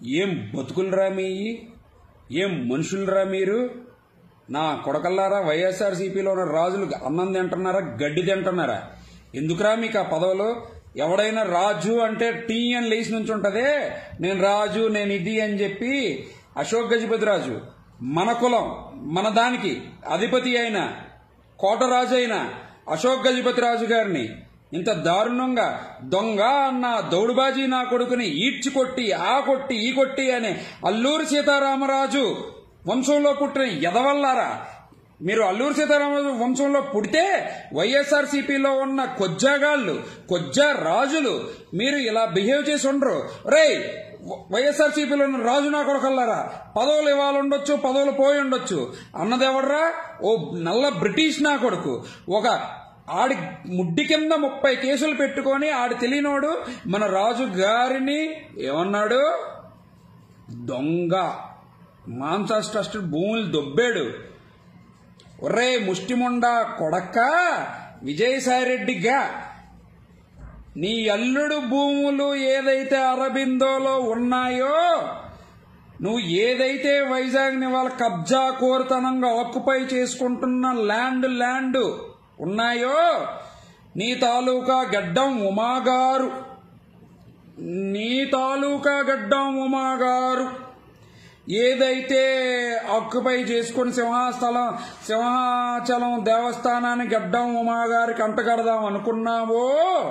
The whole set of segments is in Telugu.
ఏం బతుకులరా మీ ఏం మనుషులరా మీరు నా కొడకల్లారా వైఎస్ఆర్సీపీలో ఉన్న రాజులు అన్నం తింటున్నారా గడ్డి తింటున్నారా ఎందుకురా మీకు ఆ పదవులు ఎవడైనా రాజు అంటే టీ అని లేచి నుంచి ఉంటదే నేను రాజు నేను ఇది అని చెప్పి అశోక్ గజపతి రాజు మన కులం మన దానికి అధిపతి అయిన కోటరాజు అయిన అశోక్ గజపతి రాజు గారిని ఇంత దారుణంగా దొంగ అన్న దౌడుబాజీ నా కొడుకుని ఈడ్చి కొట్టి ఆ కొట్టి ఈ కొట్టి అనే అల్లూరి సీతారామరాజు వంశంలో పుట్టిన ఎదవల్లారా మీరు అల్లూరి సీతారామరాజు వంశంలో పుడితే వైఎస్ఆర్సీపీలో ఉన్న కొజ్జాగాళ్ళు కొజ్జా రాజులు మీరు ఇలా బిహేవ్ చేసి ఉండరు రేయ్ వైఎస్ఆర్సీపీలో ఉన్న రాజు నా కొడకల్లారా పదవులు ఇవాళ ఉండొచ్చు పదవులు పోయి ఉండొచ్చు అన్నదెవడ్రా ఓ నల్ల బ్రిటిష్ నా కొడుకు ఒక ఆడి ముడ్డి కింద ముప్పై కేసులు పెట్టుకొని ఆడి తెలియనోడు మన రాజు గారిని ఏమన్నాడు దొంగ మాంసాస్ ట్రస్ట్ భూములు దొబ్బాడు ఒర్రే ముష్టిముండా కొడక్క విజయసాయిరెడ్డిగా నీ అల్లుడు భూములు ఏదైతే అరబిందోలో ఉన్నాయో నువ్వు ఏదైతే వైజాగ్ ని వాళ్ళ కబ్జా కోరుతనంగా ఆక్యుపై చేసుకుంటున్న ల్యాండ్ ల్యాండ్ ఉన్నాయో నీ తాలూకా గడ్డం ఉమాగారు నీ తాలూకా గడ్డం ఉమాగారు ఏదైతే ఆక్యుపై చేసుకుని సింహాస్థలం సింహాచలం దేవస్థానాన్ని గడ్డం ఉమాగారికి అంటగడదాం అనుకున్నావో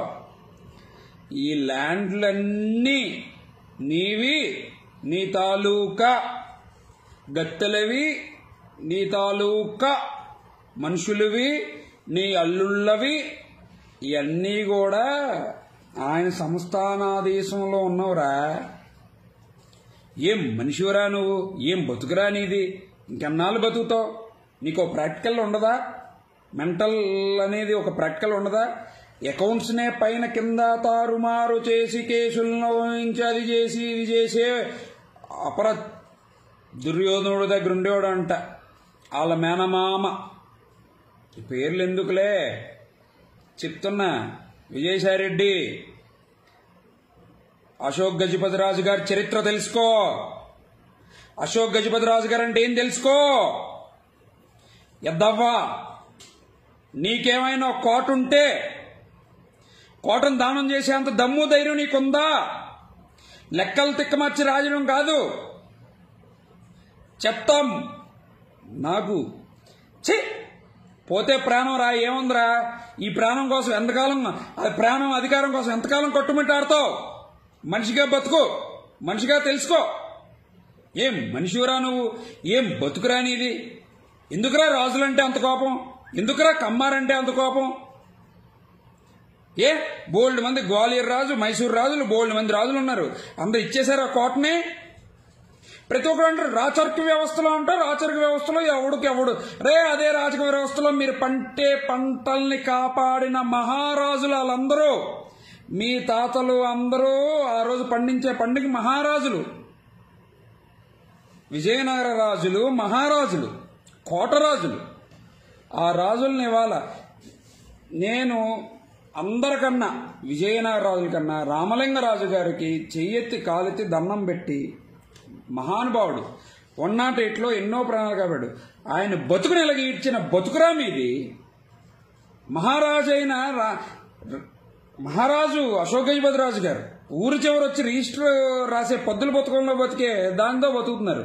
ఈ ల్యాండ్లన్నీ నీవి నీ తాలూకా గత్తెలవి నీ తాలూకా మనుషులవి నీ అల్లుళ్ళవి ఇవన్నీ కూడా ఆయన సంస్థానాదేశంలో ఉన్నవరా ఏం మనిషివరా నువ్వు ఏం బతుకురా నీది ఇంకెన్నాళ్ళు బతుకుతావు నీకు ప్రాక్టికల్ ఉండదా మెంటల్ అనేది ఒక ప్రాక్టికల్ ఉండదా అకౌంట్స్నే పైన కింద తారుమారు చేసి కేసులను వహించి అది చేసి ఇది చేసే అపర దుర్యోధనుడు దగ్గర ఉండేవాడు అంట వాళ్ళ మేనమామ ఈ పేర్లు ఎందుకులే చెప్తున్నా విజయసాయిరెడ్డి అశోక్ గజపతి రాజు గారి చరిత్ర తెలుసుకో అశోక్ గజపతి రాజు గారు అంటే ఏం తెలుసుకో ఎద్దవ్వా నీకేమైనా ఒక కోట ఉంటే కోటను దానం చేసేంత దమ్ము ధైర్యం నీకుందా లెక్కలు తిక్కమర్చి రాజడం కాదు చెప్తాం నాకు ఛీ పోతే ప్రాణం రా ఏముందిరా ఈ ప్రాణం కోసం ఎంతకాలం అది ప్రాణం అధికారం కోసం ఎంతకాలం కొట్టుమిట్టాడుతావు మనిషిగా బతుకు మనిషిగా తెలుసుకో ఏం మనిషివరా నువ్వు ఏం బతుకురా నీది ఎందుకురా రాజులంటే అంత కోపం ఎందుకురా కమ్మారంటే అంత కోపం ఏ బోల్డ్ మంది గ్వాలియర్ రాజు మైసూర్ రాజులు బోల్డ్ మంది రాజులు ఉన్నారు అందరు ఇచ్చేశారు ఆ కోటని ప్రతి ఒక్కరు అంటారు రాచరిక వ్యవస్థలో అంటారు రాచరిక వ్యవస్థలో ఎవడికి ఎవడు రే అదే రాజకీయ వ్యవస్థలో మీరు పంటే పంటల్ని కాపాడిన మహారాజులు వాళ్ళందరూ మీ తాతలు అందరూ ఆ రోజు పండించే పండుగ మహారాజులు విజయనగర రాజులు మహారాజులు కోటరాజులు ఆ రాజుల్ని ఇవాళ నేను అందరికన్నా విజయనగర రాజుల కన్నా రామలింగరాజు గారికి చెయ్యెత్తి కాలెత్తి దండం పెట్టి మహానుభావుడు వన్ నాట్ ఎయిట్లో ఎన్నో ప్రాణాలు కాపాడు ఆయన బతుకుని ఇలాగ ఇచ్చిన బతుకురా మీది మహారాజు అయిన రా- మహారాజు అశోక్ గజపతి రాజు గారు ఊరి చివరి వచ్చి రిజిస్టర్ రాసే పద్దుల బతుకంలో బతికే దాంతో బతుకుతున్నారు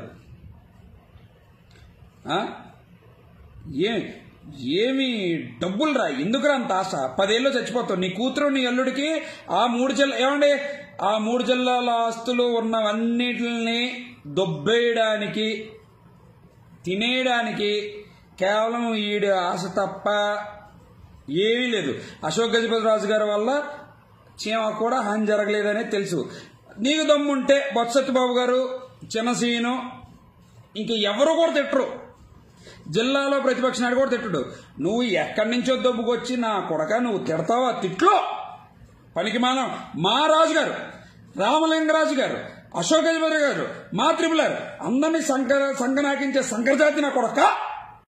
ఆ? ఏ ఏమి డబ్బులు రా ఎందుకురా అంత ఆశ పదేళ్ళు చచ్చిపోతావు నీ కూతురు నీ అల్లుడికి ఆ మూడు జిల్లా ఏమండి ఆ మూడు జిల్లాల ఆస్తులు ఉన్నవన్నిటిని దొబ్బేయడానికి తినేయడానికి కేవలం ఈడి ఆశ తప్ప ఏమీ లేదు అశోక్ గజపతి రాజు గారి వల్ల చీమ కూడా హాని జరగలేదనే తెలుసు నీకు దమ్ముంటే బొత్సత్యబాబు గారు చిన్నసీను ఇంక ఎవరు కూడా తిట్టరు జిల్లాలో ప్రతిపక్ష నాయుడు కూడా తిట్టడు నువ్వు ఎక్కడి నుంచో దొబ్బుకొచ్చి నా కొడక నువ్వు తిడతావా తిట్లో పనికి మానం మా రాజు గారు రామలింగరాజు గారు అశోక్ గజపతి గారు మా త్రిపులారు అందరినీ సంకర సంకనాకించే సంకరజాతి నా కొడక